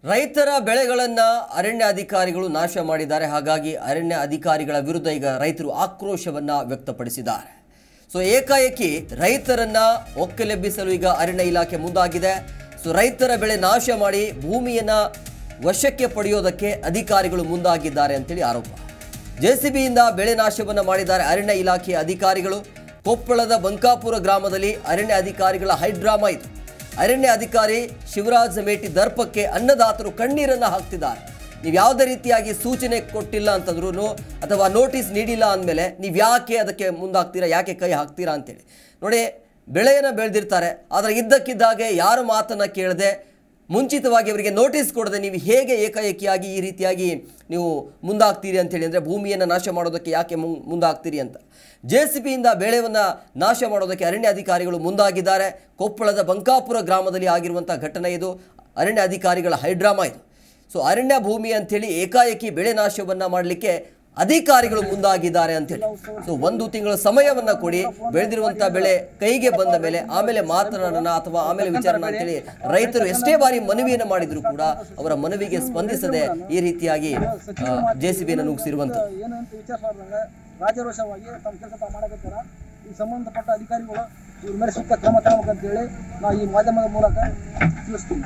ರೈತರ ಬೆಳೆಗಳನ್ನ ಅರಣ್ಯ ಅಧಿಕಾರಿಗಳು ನಾಶ ಮಾಡಿದ್ದಾರೆ ಹಾಗಾಗಿ ಅರಣ್ಯ ಅಧಿಕಾರಿಗಳ ವಿರುದ್ಧ ಈಗ ರೈತರು ಆಕ್ರೋಶವನ್ನ ವ್ಯಕ್ತಪಡಿಸಿದ್ದಾರೆ ಸೊ ಏಕಾಏಕಿ ರೈತರನ್ನ ಒಕ್ಕಲೆಬ್ಬಿಸಲು ಈಗ ಅರಣ್ಯ ಇಲಾಖೆ ಮುಂದಾಗಿದೆ ಸೊ ರೈತರ ಬೆಳೆ ನಾಶ ಮಾಡಿ ಭೂಮಿಯನ್ನ ವಶಕ್ಕೆ ಪಡೆಯೋದಕ್ಕೆ ಅಧಿಕಾರಿಗಳು ಮುಂದಾಗಿದ್ದಾರೆ ಅಂತೇಳಿ ಆರೋಪ ಜೆಸಿಬಿಯಿಂದ ಬೆಳೆ ನಾಶವನ್ನು ಮಾಡಿದ್ದಾರೆ ಅರಣ್ಯ ಇಲಾಖೆಯ ಅಧಿಕಾರಿಗಳು ಕೊಪ್ಪಳದ ಬಂಕಾಪುರ ಗ್ರಾಮದಲ್ಲಿ ಅರಣ್ಯ ಅಧಿಕಾರಿಗಳ ಹೈಡ್ರಾಮಾ ಇದು ಅರಣ್ಯ ಅಧಿಕಾರಿ ಶಿವರಾಜ್ ಮೇಟಿ ದರ್ಪಕ್ಕೆ ಅನ್ನದಾತರು ಕಣ್ಣೀರನ್ನು ಹಾಕ್ತಿದ್ದಾರೆ ನೀವು ಯಾವುದೇ ರೀತಿಯಾಗಿ ಸೂಚನೆ ಕೊಟ್ಟಿಲ್ಲ ಅಂತಂದ್ರೂ ಅಥವಾ ನೋಟಿಸ್ ನೀಡಿಲ್ಲ ಅಂದಮೇಲೆ ನೀವು ಯಾಕೆ ಅದಕ್ಕೆ ಮುಂದಾಗ್ತೀರಾ ಯಾಕೆ ಕೈ ಹಾಕ್ತೀರಾ ಅಂತೇಳಿ ನೋಡಿ ಬೆಳೆಯನ್ನು ಬೆಳೆದಿರ್ತಾರೆ ಆದರೆ ಇದ್ದಕ್ಕಿದ್ದಾಗೆ ಯಾರು ಮಾತನ್ನು ಕೇಳದೆ ಮುಂಚಿತವಾಗಿ ಅವರಿಗೆ ನೋಟಿಸ್ ಕೊಡದೆ ನೀವು ಹೇಗೆ ಏಕಾಏಕಿಯಾಗಿ ಈ ರೀತಿಯಾಗಿ ನೀವು ಮುಂದಾಗ್ತೀರಿ ಅಂತೇಳಿ ಅಂದರೆ ಭೂಮಿಯನ್ನು ನಾಶ ಮಾಡೋದಕ್ಕೆ ಯಾಕೆ ಮುಂ- ಮುಂದಾಗ್ತೀರಿ ಅಂತ ಜೆ ಸಿ ಬಿಯಿಂದ ಬೆಳೆಯನ್ನು ನಾಶ ಮಾಡೋದಕ್ಕೆ ಅರಣ್ಯ ಅಧಿಕಾರಿಗಳು ಮುಂದಾಗಿದ್ದಾರೆ ಕೊಪ್ಪಳದ ಬಂಕಾಪುರ ಗ್ರಾಮದಲ್ಲಿ ಆಗಿರುವಂಥ ಘಟನೆ ಇದು ಅರಣ್ಯ ಅಧಿಕಾರಿಗಳ ಹೈಡ್ರಾಮಾ ಇದು ಸೊ ಅರಣ್ಯ ಭೂಮಿ ಅಂಥೇಳಿ ಏಕಾಏಕಿ ಬೆಳೆ ನಾಶವನ್ನು ಮಾಡಲಿಕ್ಕೆ ಅಧಿಕಾರಿಗಳು ಮುಂದಾಗಿದ್ದಾರೆ ಅಂತೇಳಿ ಸೊ ಒಂದು ತಿಂಗಳ ಸಮಯವನ್ನ ಕೊಡಿ ಬೆಳೆದಿರುವಂತ ಬೆಳೆ ಕೈಗೆ ಬಂದ ಮೇಲೆ ಆಮೇಲೆ ಮಾತನಾಡೋಣ ಅಥವಾ ಆಮೇಲೆ ವಿಚಾರಣೆ ಅಂತೇಳಿ ರೈತರು ಎಷ್ಟೇ ಬಾರಿ ಮನವಿಯನ್ನು ಮಾಡಿದ್ರು ಕೂಡ ಅವರ ಮನವಿಗೆ ಸ್ಪಂದಿಸದೆ ಈ ರೀತಿಯಾಗಿ ಜೆ ಸಿ ಬಿಯನ್ನು ನುಗ್ಸಿರುವಂಥದ್ದು ಏನು ಅಂತ ವಿಚಾರ ಮಾಡಿದಾಗ ರಾಜರೋಷವಾಗಿ ತಮ್ಮ ಕೆಲಸ ತಾವು ಮಾಡಕತ್ತಾರ ಈ ಸಂಬಂಧಪಟ್ಟ ಅಧಿಕಾರಿಗಳು ಇವ್ರ ಮೇಲೆ ಸೂಕ್ತ ಕ್ರಮ ತಗೋಬೇಕಂತೇಳಿ ನಾವು ಈ ಮಾಧ್ಯಮದ ಮೂಲಕ ತಿಳಿಸ್ತೀವಿ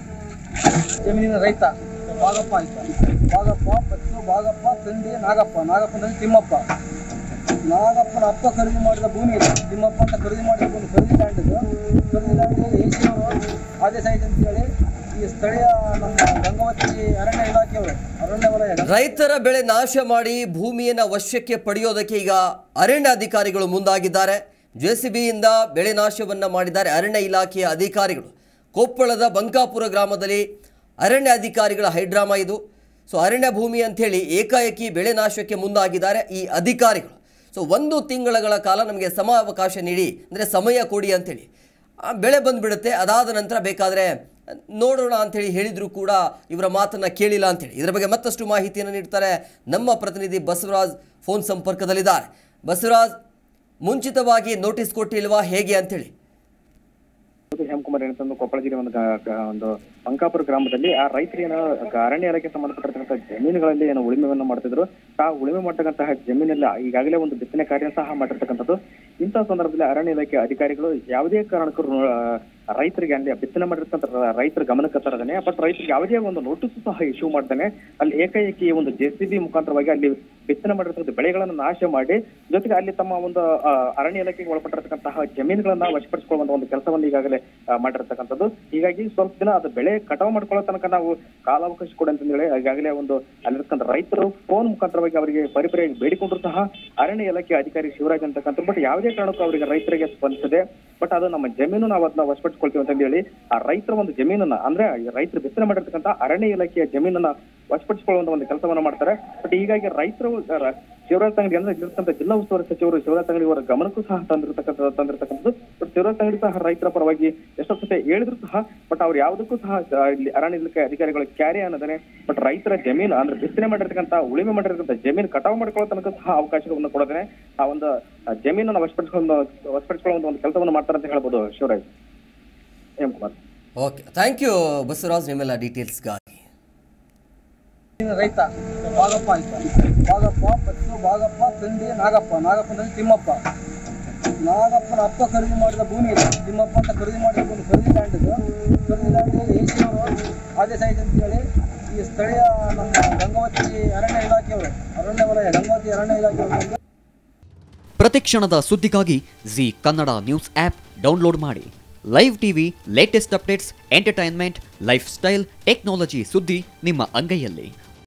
ಜಮೀನಿನ ರೈತ ಭಾಗಪ್ಪ ಆಯ್ತು ಭಾಗಪ್ಪ ಪಚ್ಚು ಭಾಗಪ್ಪ ತಂಡಿ ನಾಗಪ್ಪ ನಾಗಪ್ಪ ಅಂದ್ರೆ ತಿಮ್ಮಪ್ಪ ನಾಗಪ್ಪನ ಅಪ್ಪ ಖರೀದಿ ಮಾಡಿದ ಭೂಮಿ ಇದೆ ತಿಮ್ಮಪ್ಪ ಅಂತ ಖರೀದಿ ಮಾಡಿದ ಭೂಮಿ ಖರೀದಿ ಲ್ಯಾಂಡ್ ಇದು ಖರೀದಿ ಲ್ಯಾಂಡ್ ಏಸಿಯವರು ಆದೇಶ ಆಯ್ತು ಅಂತೇಳಿ ಈ ಸ್ಥಳೀಯ ನಮ್ಮ ಗಂಗಾವತಿ ಅರಣ್ಯ ಇಲಾಖೆಯವರು ಅರಣ್ಯ ವಲಯ ರೈತರ ಬೆಳೆ ನಾಶ ಮಾಡಿ ಭೂಮಿಯನ್ನು ವಶಕ್ಕೆ ಪಡೆಯೋದಕ್ಕೆ ಈಗ ಅರಣ್ಯ ಅಧಿಕಾರಿಗಳು ಮುಂದಾಗಿದ್ದಾರೆ ಜೆಸಿಬಿಯಿಂದ ಬೆಳೆ ನಾಶವನ್ನು ಮಾಡಿದ್ದಾರೆ ಅರಣ್ಯ ಇಲಾಖೆಯ ಅಧಿಕಾರಿಗಳು ಕೊಪ್ಪಳದ ಬಂಕಾಪುರ ಗ್ರಾಮದಲ್ಲಿ ಅರಣ್ಯ ಅಧಿಕಾರಿಗಳ ಹೈಡ್ರಾಮಾ ಇದು ಸೊ ಅರಣ್ಯ ಭೂಮಿ ಅಂಥೇಳಿ ಏಕಾಏಕಿ ಬೆಳೆ ನಾಶಕ್ಕೆ ಮುಂದಾಗಿದ್ದಾರೆ ಈ ಅಧಿಕಾರಿಗಳು ಸೊ ಒಂದು ತಿಂಗಳ ಕಾಲ ನಮಗೆ ಸಮಾವಕಾಶ ನೀಡಿ ಅಂದರೆ ಸಮಯ ಕೊಡಿ ಅಂಥೇಳಿ ಆ ಬೆಳೆ ಬಂದುಬಿಡುತ್ತೆ ಅದಾದ ನಂತರ ಬೇಕಾದರೆ ನೋಡೋಣ ಅಂಥೇಳಿ ಹೇಳಿದರೂ ಕೂಡ ಇವರ ಮಾತನ್ನು ಕೇಳಿಲ್ಲ ಅಂಥೇಳಿ ಇದರ ಬಗ್ಗೆ ಮತ್ತಷ್ಟು ಮಾಹಿತಿಯನ್ನು ನೀಡ್ತಾರೆ ನಮ್ಮ ಪ್ರತಿನಿಧಿ ಬಸವರಾಜ್ ಫೋನ್ ಸಂಪರ್ಕದಲ್ಲಿದ್ದಾರೆ ಬಸವರಾಜ್ ಮುಂಚಿತವಾಗಿ ನೋಟಿಸ್ ಕೊಟ್ಟಿಲ್ವಾ ಹೇಗೆ ಅಂಥೇಳಿ ಹೌದು, ಹೇಮಕುಮಾರ್ ಏನಂತಂದು ಕೊಪ್ಪಳ ಜಿಲ್ಲೆ ಒಂದು ಗ- ಗ- ಒಂದು ಬಂಕಾಪುರ ಗ್ರಾಮದಲ್ಲಿ ಆ ರೈತರೇನು ಅರಣ್ಯ ಇಲಾಖೆ ಸಂಬಂಧಪಟ್ಟಿರ್ತಕ್ಕಂಥ ಜಮೀನುಗಳಲ್ಲಿ ಏನು ಉಳಿಮೆಯನ್ನು ಮಾಡ್ತಿದ್ರು ಆ ಉಳಿಮೆ ಮಾಡತಕ್ಕಂತಹ ಜಮೀನಲ್ಲಿ ಈಗಾಗಲೇ ಒಂದು ಬಿತ್ತನೆ ಕಾರ್ಯ ಸಹ ಮಾಡಿರ್ತಕ್ಕಂಥದ್ದು ಇಂತಹ ಸಂದರ್ಭದಲ್ಲಿ ಅರಣ್ಯ ಇಲಾಖೆ ಅಧಿಕಾರಿಗಳು ಯಾವುದೇ ಕಾರಣಕ್ಕೂ ರು- ಆ, ರೈತರಿಗೆ ಅಲ್ಲಿ ಬಿತ್ತನೆ ಮಾಡಿರ್ತಕ್ಕಂಥ ರ- ರೈತರ ಗಮನಕ್ಕೆ ತರದೇನೆ ಬಟ್ ರೈತರಿಗೆ ಯಾವುದೇ ಒಂದು ನೋಟಿಸ್ ಸಹ ಇಶ್ಯೂ ಮಾಡ್ತಾನೆ ಅಲ್ಲಿ ಏಕಾಏಕಿ ಒಂದು ಜೆ ಸಿ ಬಿ ಮುಖಾಂತರವಾಗಿ ಅಲ್ಲಿ ಬಿತ್ತನೆ ಮಾಡಿರ್ತಕ್ಕಂಥ ಬೆಳೆಗಳನ್ನು ನಾಶ ಮಾಡಿ ಜೊತೆಗೆ ಅಲ್ಲಿ ತಮ್ಮ ಒಂದು ಆ, ಅರಣ್ಯ ಇಲಾಖೆಗೆ ಒಳಪಟ್ಟಿರ್ತಕ್ಕಂತಹ ಜಮೀನುಗಳನ್ನ ವಶಪಡಿಸಿಕೊಳ್ಳುವಂತ ಒಂದು ಕೆಲಸವನ್ನು ಈಗಾಗಲೇ ಆ, ಮಾಡಿರ್ತಕ್ಕಂಥದ್ದು ಹೀಗಾಗಿ ಸ್ವಲ್ಪ ದಿನ ಅದು ಬೆಳೆ ಕಟಾವು ಮಾಡ್ಕೊಳ್ಳೋ ತನಕ ನಾವು ಕಾಲಾವಕಾಶ ಕೊಡಿ ಅಂತ ಹೇಳಿ ಈಗಾಗಲೇ ಒಂದು ಅಲ್ಲಿರ್ತಕ್ಕಂಥ ರೈತರು ಫೋನ್ ಮುಖಾಂತರವಾಗಿ ಅವರಿಗೆ ಪರಿಪರಿಯಾಗಿ ಬೇಡಿಕೊಂಡ್ರು ಸಹ ಅರಣ್ಯ ಇಲಾಖೆ ಅಧಿಕಾರಿ ಶಿವರಾಜ್ ಅಂತಕ್ಕಂಥ ಬಟ್ ಯಾವುದೇ ಕಾರಣಕ್ಕೂ ಅವರಿಗೆ ರೈತರಿಗೆ ಸ್ಪಂದಿಸದೆ ಬಟ್ ಅದು ನಮ್ಮ ಜಮೀನು ನಾವು ಅದನ್ನ ವಶಪಡಿಸ್ಕೊಳ್ತೀವಿ ಅಂತ ಹೇಳಿ ಆ ರೈತರ ಒಂದು ಜಮೀನನ್ನ ಅಂದ್ರೆ ಈ ರೈತರು ಬಿತ್ತನೆ ಮಾಡಿರ್ತಕ್ಕಂಥ ಅರಣ್ಯ ಇಲಾಖೆಯ ಜಮೀನನ್ನ ವಶಪಡಿಸಿಕೊಳ್ಳುವಂತ ಒಂದು ಕೆಲಸವನ್ನ ಮಾಡ್ತಾರೆ ಬಟ್ ಹೀಗಾಗಿ ರೈತರು ರ- ಶಿವರಾಜ್ ತಂಗಡಿ ಅಂದ್ರೆ ಇಲ್ಲಿರ್ತಕ್ಕಂಥ ಜಿಲ್ಲಾ ಉಸ್ತುವಾರಿ ಸಚಿವರು ಶಿವರಾಜ್ ತಂಗಡಿ ಅವರ ಗಮನಕ್ಕೂ ಸಹ ತಂದಿರ್ತಕ್ಕಂಥ ತಂದಿರ್ತಕ್ಕಂಥದ್ದು ಬಟ್ ಶಿವರಾಜ್ ತಂಗಡಿ ಸಹ ರೈತರ ಪರವಾಗಿ ಎಷ್ಟೋ ಸತಿ ಹೇಳಿದ್ರು ಸಹ ಬಟ್ ಅವ್ರು ಯಾವುದಕ್ಕೂ ಸಹ ಆ, ಇಲ್ಲಿ ಅರಣ್ಯ ಇಲಾಖೆ ಅಧಿಕಾರಿಗಳು ಕ್ಯಾರಿ ಅನ್ನೋದನೆ ಬಟ್ ರೈತರ ಜಮೀನು ಅಂದ್ರೆ ಬಿತ್ತನೆ ಮಾಡಿರ್ತಕ್ಕಂಥ ಉಳಿಮೆ ಮಾಡಿರ್ತಕ್ಕಂಥ ಜಮೀನು ಕಟಾವು ಮಾಡ್ಕೊಳ್ಳೋ ತನಕ ಸಹ ಅವಕಾಶವನ್ನು ಕೊಡೋದನೆ ಆ ಒಂದು ಆ, ಜಮೀನನ್ನ ವಶಪಡಿಸಿಕೊಂಡು ವಶಪಡಿಸಿಕೊಳ್ಳುವಂತ ಒಂದು ಕೆಲಸವನ್ನು ಮಾಡ್ತಾರೆ ಅಂತ ಹೇಳ್ಬೋದು Shivraj M Kumar okay thank you Basavaraj ನಿಮ್ಮೆಲ್ಲ ಡೀಟೇಲ್ಸ್ಗಾಗಿ ಜಮೀನಿನ ರೈತ ಭಾಗಪ್ಪ ಆಯ್ತು ಭಾಗಪ್ಪ ಪಚ್ಚು ಭಾಗಪ್ಪ ತಂಡಿ ನಾಗಪ್ಪ ನಾಗಪ್ಪ ಅಂದ್ರೆ ತಿಮ್ಮಪ್ಪ ನಾಗಪ್ಪನ ಅಪ್ಪ ಖರೀದಿ ಮಾಡಿದ ಭೂಮಿ ಇದೆ ತಿಮ್ಮಪ್ಪ ಅಂತ ಖರೀದಿ ಮಾಡಿದ ಭೂಮಿ ಖರೀದಿ ಲ್ಯಾಂಡ್ ಇದು ಖರೀದಿ ಲ್ಯಾಂಡ್ ಏಸಿಯವರು ಆದೇಶ ಆಯ್ತು ಅಂತೇಳಿ ಈ ಸ್ಥಳೀಯ ನಮ್ಮ ಗಂಗಾವತಿ ಅರಣ್ಯ ಇಲಾಖೆಯವರು ಅರಣ್ಯ ವಲಯ ಗಂಗಾವತಿ ಅರಣ್ಯ ಇಲಾಖೆಯವರು ಪ್ರತಿಕ್ಷಣದ ಸುದ್ದಿಗಾಗಿ Zee Kannada news app download ಮಾಡಿ live TV latest updates entertainment lifestyle technology ಸುದ್ದಿ ನಿಮ್ಮ ಅಂಗೈಯಲ್ಲಿ